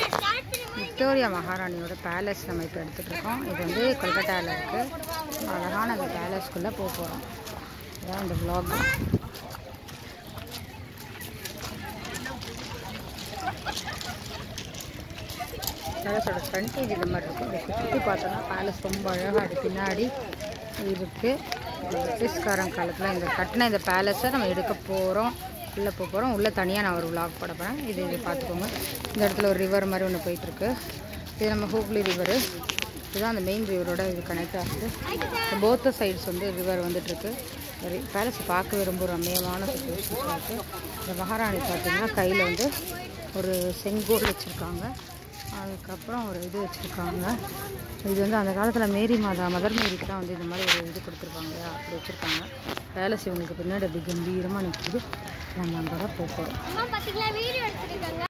Victoria மகாராணியோட palace நம்ம இப்போ எடுத்துகிட்டு இருக்கோம் இது வந்து கொல்கட்டாவில் இருக்குது அழகான அந்த பேலஸ்க்குள்ளே போக போகிறோம் இதான் இந்த vlog பேலஸோட ஃப்ரண்டேஜ் இந்த மாதிரி இருக்கும் இதை சுற்றி பார்த்தோன்னா பேலஸ் ரொம்ப அழகாக அது பின்னாடி இருக்குது பிரிட்டிஷ்காரன் காலத்தில் இந்த கட்டின இந்த பேலஸை நம்ம எடுக்க போகிறோம் உள்ளே போக போகிறோம் உள்ளே தனியாக நான் ஒரு vlog போட போகிறேன் இது இது பார்த்துக்கோங்க இந்த இடத்துல ஒரு ரிவர் மாதிரி ஒன்று போயிட்டுருக்கு இது நம்ம ஹூக்லி ரிவரு இதுதான் அந்த மெயின் ரிவரோட இது கனெக்ட் ஆகுது போத்த சைட்ஸ் வந்து ரிவர் வந்துட்டுருக்கு பேலஸ் பார்க்கவே ரொம்ப ரம்மியமான சுச்சுவேஷன்ஸாக இருக்குது இந்த மகாராணி பார்த்தீங்கன்னா கையில் வந்து ஒரு செங்கோல் வச்சுருக்காங்க அதுக்கப்புறம் ஒரு இது வச்சுருக்காங்க இது வந்து அந்த காலத்தில் மேரி மாதா மதர் மேரிக்கு தான் வந்து இந்த மாதிரி ஒரு இது கொடுத்துருப்பாங்க இல்லையா அப்படி வச்சுருக்காங்க பேலஸ் இவங்களுக்கு பின்னாடி அப்படி கம்பீரமாக நிற்கிது நம்ம அங்கே தான் போக போகிறோம் அம்மா பாத்தீங்களா வீடியோ எடுத்துருக்காங்க